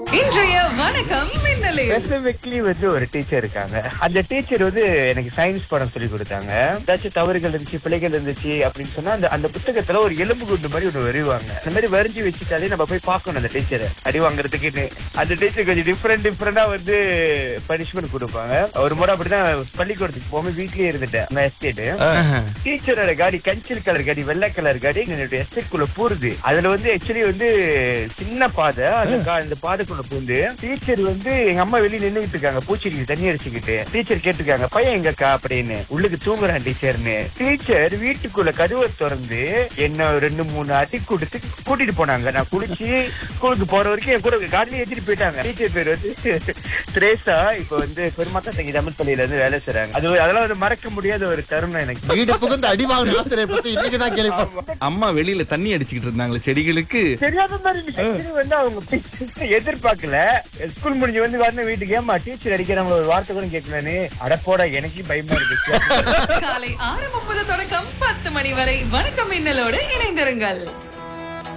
இன்றைய வணக்கம் மின்னலே ஸ்பெசிபிக்லி வந்து ஒரு டீச்சர் இருக்காங்க அந்த டீச்சர் வந்து எனக்கு சயின்ஸ் பாடம் சொல்லி கொடுத்தாங்க ஏதாச்சும் தவறுகள் இருந்துச்சு பிழைகள் இருந்துச்சு அப்படின்னு சொன்னா அந்த அந்த புத்தகத்துல ஒரு எலும்பு குண்டு மாதிரி ஒண்ணு வருவாங்க அந்த மாதிரி வரைஞ்சி வச்சுட்டாலே நம்ம போய் பார்க்கணும் அந்த டீச்சரை அடி வாங்குறதுக்குன்னு அந்த டீச்சர் கொஞ்சம் டிஃப்ரெண்ட் டிஃப்ரெண்டா வந்து பனிஷ்மெண்ட் கொடுப்பாங்க ஒரு முறை அப்படிதான் பள்ளிக்கூடத்துக்கு போகும்போது வீட்லயே இருந்துட்டேன் அந்த எஸ்டேட் டீச்சரோட காடி கஞ்சில் கலர் காடி வெள்ளை கலர் காடி என்னுடைய எஸ்டேட் குள்ள பூருது அதுல வந்து ஆக்சுவலி வந்து சின்ன பாதை அந்த கா- அந்த பாதைக்குள்ள பூந்து டீச்சர் வந்து எங்க அம்மா வெளிய நின்னுகிட்டு இருக்காங்க பூச்செடிக்கு தண்ணி அடிச்சுக்கிட்டு டீச்சர் கேட்டிருக்காங்க பையன் எங்கக்கா அப்படின்னு உள்ளுக்கு தூங்குறான் டீச்சர்னு டீச்சர் வீட்டுக்குள்ள கதவை திறந்து என்ன ரெண்டு மூணு அடி கொடுத்து கூட்டிட்டு போனாங்க நான் குளிச்சு ஸ்கூலுக்கு போற வரைக்கும் என் கூட காலையில ஏற்றிட்டு போயிட்டாங்க டீச்சர் பேர் வந்து திரேசா இப்ப வந்து பெருமாக்கா தங்கி தமிழ் பள்ளியில இருந்து வேலை செய்றாங்க அது அதெல்லாம் வந்து மறக்க முடியாத ஒரு தருணம் எனக்கு வீடு புகுந்து அடிவாங்க ஆசிரியர் பத்தி இன்னைக்கு தான் கேள்விப்பட்டேன் அம்மா வெளியில தண்ணி அடிச்சுக்கிட்டு இருந்தாங்களே செடிகளுக்கு தெரியாத மாதிரி actually வந்து அவங்க teachers எதிர்பார்க்கல ஸ்கூல் முடிஞ்சு வந்து வரணும் வீட்டுக்கு ஏமா டீச்சர் அடிக்கிறாங்க ஒரு வார்த்தை கூட கேட்கலன்னு அடப்போட எனக்கு பயமா இருக்கு காலை ஆறு முப்பது தொடக்கம் பத்து மணி வரை வணக்கம் மின்னலோடு இணைந்திருங்கள்